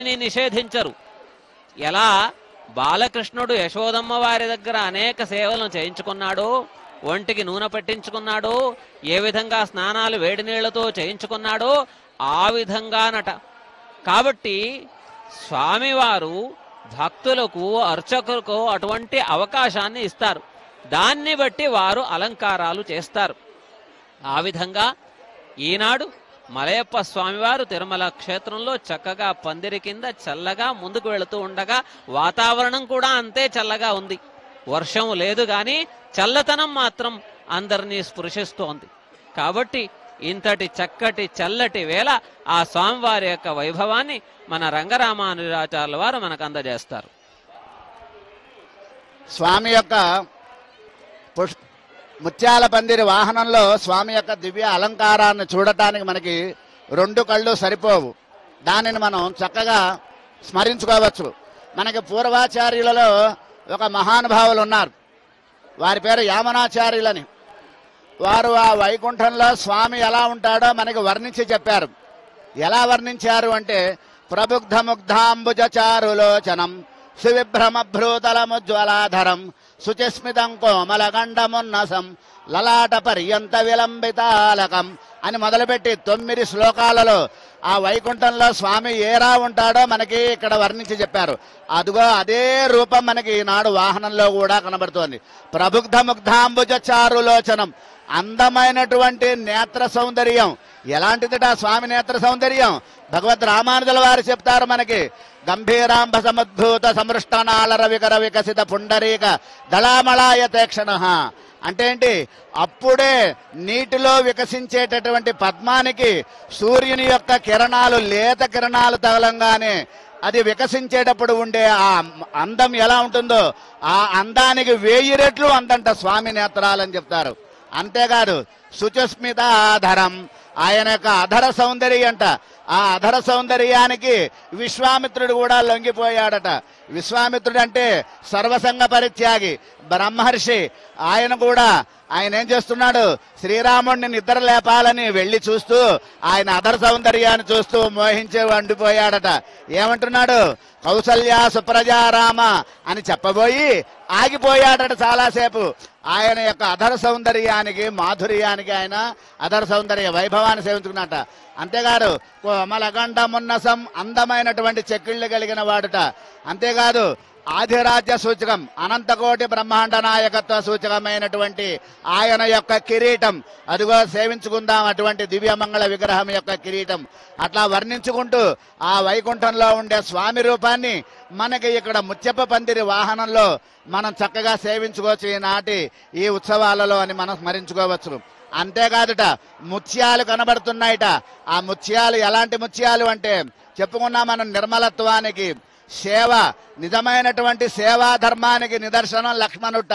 ని నిషేధించరు ఎలా బాలకృష్ణుడు యశోదమ్మ వారి దగ్గర అనేక సేవలను చేయించుకున్నాడు ఒంటికి నూనె పెట్టించుకున్నాడు ఏ విధంగా స్నానాలు వేడి నీళ్లతో చేయించుకున్నాడో ఆ విధంగానట కాబట్టి స్వామివారు భక్తులకు అర్చకులకు అటువంటి అవకాశాన్ని ఇస్తారు దాన్ని బట్టి వారు అలంకారాలు చేస్తారు ఆ విధంగా ఈనాడు మలయప్ప స్వామివారు తిరుమల క్షేత్రంలో చక్కగా పందిరి కింద చల్లగా ముందుకు వెళుతూ ఉండగా వాతావరణం కూడా అంతే చల్లగా ఉంది వర్షం లేదు గాని చల్లతనం మాత్రం అందరినీ స్పృశిస్తోంది కాబట్టి ఇంతటి చక్కటి చల్లటి వేళ ఆ స్వామివారి యొక్క వైభవాన్ని మన రంగరామానుజాచార్యుల వారు మనకు అందజేస్తారు స్వామి యొక్క పుష్ ముత్యాల పందిరి వాహనంలో స్వామి యొక్క దివ్య అలంకారాన్ని చూడటానికి మనకి రెండు కళ్ళు సరిపోవు దానిని మనం చక్కగా స్మరించుకోవచ్చు మనకి పూర్వాచార్యులలో ఒక మహానుభావులు ఉన్నారు వారి పేరు యామనాచార్యులని వారు ఆ వైకుంఠంలో స్వామి ఎలా ఉంటాడో మనకి వర్ణించి చెప్పారు ఎలా వర్ణించారు అంటే ప్రబుద్ధ ముగ్ధాంబుజ చారులోచనం సువిభ్రమభ్రూతలముజ్వలాధరం శుచిస్మితం కోమలగండమున్నసం లలాట పర్యంత విలంబితాలకం అని మొదలుపెట్టి తొమ్మిది శ్లోకాలలో ఆ వైకుంఠంలో స్వామి ఏరా ఉంటాడో మనకి ఇక్కడ వర్ణించి చెప్పారు అదిగో అదే రూపం మనకి ఈనాడు వాహనంలో కూడా కనబడుతోంది ప్రబుద్ధ ముగ్ధాంబుజ చారులోచనం అందమైనటువంటి నేత్ర సౌందర్యం ఎలాంటిదిట స్వామి నేత్ర సౌందర్యం భగవద్ రామానుజుల వారు చెప్తారు మనకి గంభీరాంబ సముద్భూత సమృష్టనాళర వికర వికసిత పుండరీక దళామళాయ తేక్షణ అంటే ఏంటి అప్పుడే నీటిలో వికసించేటటువంటి పద్మానికి సూర్యుని యొక్క కిరణాలు లేత కిరణాలు తగలంగానే అది వికసించేటప్పుడు ఉండే ఆ అందం ఎలా ఉంటుందో ఆ అందానికి వేయి రెట్లు అందంట స్వామి నేత్రాలని చెప్తారు అంతేకాదు శుచస్మిత ఆధరం ఆయన యొక్క అధర సౌందర్యం అంట ఆ అధర సౌందర్యానికి విశ్వామిత్రుడు కూడా లొంగిపోయాడట విశ్వామిత్రుడు అంటే సర్వసంగ పరిత్యాగి బ్రహ్మర్షి ఆయన కూడా ఆయన ఏం చేస్తున్నాడు శ్రీరాముడిని నిద్ర లేపాలని వెళ్ళి చూస్తూ ఆయన అధర సౌందర్యాన్ని చూస్తూ మోహించి వండిపోయాడట ఏమంటున్నాడు కౌసల్య సుప్రజారామ అని చెప్పబోయి ఆగిపోయాడట చాలాసేపు ఆయన యొక్క అధర సౌందర్యానికి మాధుర్యానికి ఆయన అధర సౌందర్య వైభవాన్ని సేవించుకున్నట అంతేకాదు కోమలగండమున్నసం అందమైనటువంటి చెక్కిళ్ళు కలిగిన వాడుట అంతేకాదు ఆధిరాజ్య సూచకం అనంతకోటి బ్రహ్మాండ నాయకత్వ సూచకమైనటువంటి ఆయన యొక్క కిరీటం అదిగో సేవించుకుందాం అటువంటి దివ్యమంగళ విగ్రహం యొక్క కిరీటం అట్లా వర్ణించుకుంటూ ఆ వైకుంఠంలో ఉండే స్వామి రూపాన్ని మనకి ఇక్కడ ముత్యప్ప పందిరి వాహనంలో మనం చక్కగా సేవించుకోవచ్చు ఈనాటి ఈ ఉత్సవాలలో అని మనం స్మరించుకోవచ్చు అంతేకాదుట ముత్యాలు కనబడుతున్నాయిట ఆ ముత్యాలు ఎలాంటి ముత్యాలు అంటే చెప్పుకున్నా మనం నిర్మలత్వానికి సేవ నిజమైనటువంటి సేవా ధర్మానికి నిదర్శనం లక్ష్మణుట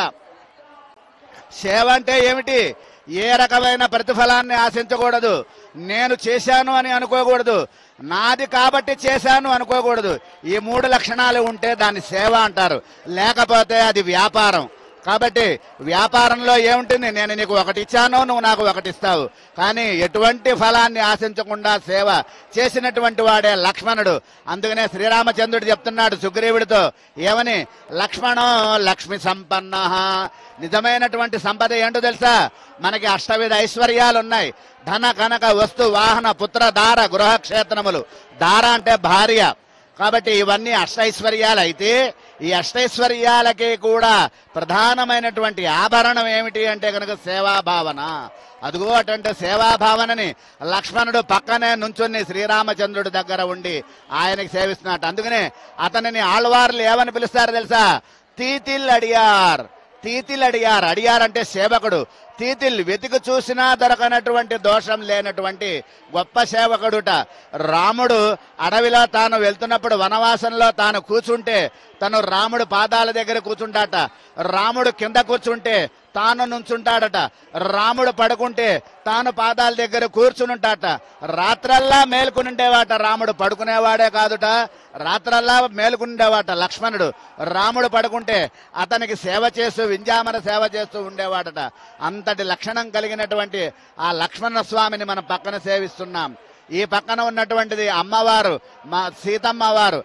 సేవ అంటే ఏమిటి ఏ రకమైన ప్రతిఫలాన్ని ఆశించకూడదు నేను చేశాను అని అనుకోకూడదు నాది కాబట్టి చేశాను అనుకోకూడదు ఈ మూడు లక్షణాలు ఉంటే దాన్ని సేవ అంటారు లేకపోతే అది వ్యాపారం కాబట్టి వ్యాపారంలో ఏముంటుంది నేను నీకు ఒకటి ఇచ్చాను నువ్వు నాకు ఒకటి ఇస్తావు కానీ ఎటువంటి ఫలాన్ని ఆశించకుండా సేవ చేసినటువంటి వాడే లక్ష్మణుడు అందుకనే శ్రీరామచంద్రుడు చెప్తున్నాడు సుగ్రీవుడితో ఏమని లక్ష్మణో లక్ష్మి సంపన్న నిజమైనటువంటి సంపద ఏంటో తెలుసా మనకి అష్టవిధ ఐశ్వర్యాలు ఉన్నాయి ధన కనక వస్తు వాహన పుత్ర దార గృహక్షేత్రములు దార అంటే భార్య కాబట్టి ఇవన్నీ అష్టైశ్వర్యాలు అయితే ఈ అష్టైశ్వర్యాలకి కూడా ప్రధానమైనటువంటి ఆభరణం ఏమిటి అంటే కనుక సేవాభావన అదిగో అటువంటి సేవాభావనని లక్ష్మణుడు పక్కనే నుంచుని శ్రీరామచంద్రుడి దగ్గర ఉండి ఆయనకి సేవిస్తున్నట్టు అందుకనే అతనిని ఆళ్వార్లు ఏమని పిలుస్తారు తెలుసా తీతిల్ అడియార్ తీతిల్ అడియార్ అడియార్ అంటే సేవకుడు తీతిల్ వెతికి చూసినా దొరకనటువంటి దోషం లేనటువంటి గొప్ప సేవకుడుట రాముడు అడవిలో తాను వెళ్తున్నప్పుడు వనవాసంలో తాను కూర్చుంటే తను రాముడు పాదాల దగ్గర కూర్చుంటాట రాముడు కింద కూర్చుంటే తాను నుంచుంటాడట రాముడు పడుకుంటే తాను పాదాల దగ్గర కూర్చునుంటాట రాత్రల్లా మేలుకునుండేవాట రాముడు పడుకునేవాడే కాదుట రాత్రల్లా మేలుకుండేవాట లక్ష్మణుడు రాముడు పడుకుంటే అతనికి సేవ చేస్తూ వింజామర సేవ చేస్తూ ఉండేవాడట అంతటి లక్షణం కలిగినటువంటి ఆ లక్ష్మణ స్వామిని మనం పక్కన సేవిస్తున్నాం ఈ పక్కన ఉన్నటువంటిది అమ్మవారు మా సీతమ్మ వారు